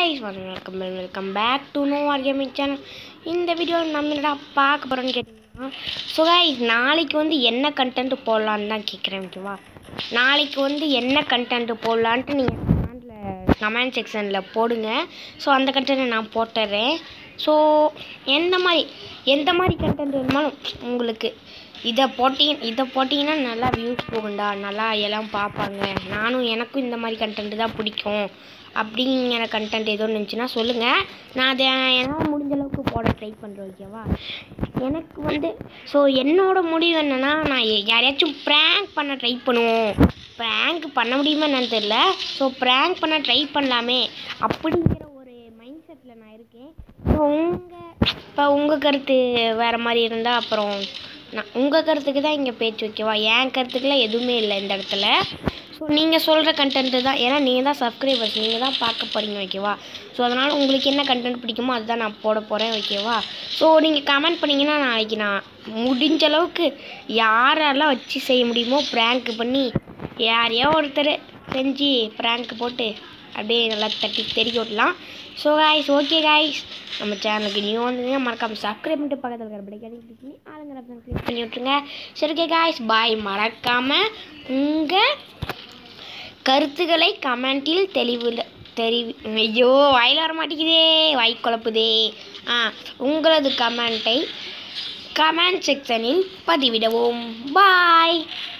guys welcome welcome back to no R gaming channel இந்த வீடியோவில் நம்ம என்னடா பார்க்க போகிறோன்னு கேட்டிங்கன்னா ஸோ கைஸ் நாளைக்கு வந்து என்ன கண்டென்ட் போடலான்னு தான் கேட்குறேன் ஓகேவா நாளைக்கு வந்து என்ன கண்டென்ட் போடலான்ட்டு நீங்கள் கமெண்டில் கமெண்ட் செக்ஷனில் போடுங்க ஸோ அந்த கண்டென்ட்டை நான் போட்டுடுறேன் ஸோ எந்த மாதிரி எந்த மாதிரி கண்டென்ட் வேணுமாலும் உங்களுக்கு இதை போட்டிங்க இதை போட்டிங்கன்னா நல்லா வியூஸ் போகும்டா நல்லா எல்லாம் பார்ப்பாங்க நானும் எனக்கும் இந்த மாதிரி கண்டென்ட் தான் பிடிக்கும் அப்படிங்கிற கண்டென்ட் ஏதோ இருந்துச்சுன்னா சொல்லுங்கள் நான் அதை என்னால் முடிஞ்ச அளவுக்கு போட ட்ரை பண்ணுறேன் ஓகேவா எனக்கு வந்து ஸோ என்னோட முடிவு என்னென்னா நான் யா- யாரையாச்சும் ப்ராங்க் பண்ண ட்ரை பண்ணுவோம் ப்ராங்க் பண்ண முடியுமா என்னன்னு தெரில ஸோ ப்ராங்க் பண்ண ட்ரை பண்ணலாமே அப்படிங்கிற ஒரு மைண்ட் செட்டில் நான் இருக்கேன் ஸோ உங்கள் இப்போ உங்கள் கருத்து வேறு மாதிரி இருந்தால் அப்புறம் நான் உங்கள் கருத்துக்கு தான் இங்கே பேச்சு வைக்கவா என் கருத்துக்குலாம் எதுவுமே இல்லை இந்த இடத்துல ஸோ நீங்கள் சொல்கிற கண்டென்ட்டு தான் ஏன்னா நீங்கள் தான் சப்ஸ்கிரைபர்ஸ் நீங்கள் தான் பார்க்க போகிறீங்க ஓகேவா ஸோ அதனால் உங்களுக்கு என்ன கண்டென்ட் பிடிக்குமோ அதுதான் நான் போட போகிறேன் ஓகேவா ஸோ நீங்கள் கமெண்ட் பண்ணிங்கன்னா நாளைக்கு நான் முடிஞ்ச அளவுக்கு யாரெல்லாம் வச்சு செய்ய முடியுமோ ப்ராங்க் பண்ணி யாரையோ ஒருத்தர் செஞ்சு ப்ராங்க் போட்டு அப்படியே நல்லா தட்டி தெரிய விடலாம் ஸோ காய்ஸ் ஓகே காய்ஸ் நம்ம சேனலுக்கு நியூ வந்தீங்கன்னா மறக்காமல் சப்ஸ்கிரைப் பண்ணிட்டு பக்கத்தில் இருக்கிற பிடிக்காது கிளிக் பண்ணி ஆளுங்கிற கிளிக் பண்ணி விட்ருங்க சரி ஓகே காய்ஸ் பாய் மறக்காமல் உங்கள் கருத்துக்களை கமெண்டில் தெளிவில் தெரிவி ஐயோ வாயில் வர மாட்டேங்குதே வாய் குழப்புதே ஆ உங்களது கமெண்ட்டை கமெண்ட் செக்ஷனில் பதிவிடவும் பாய்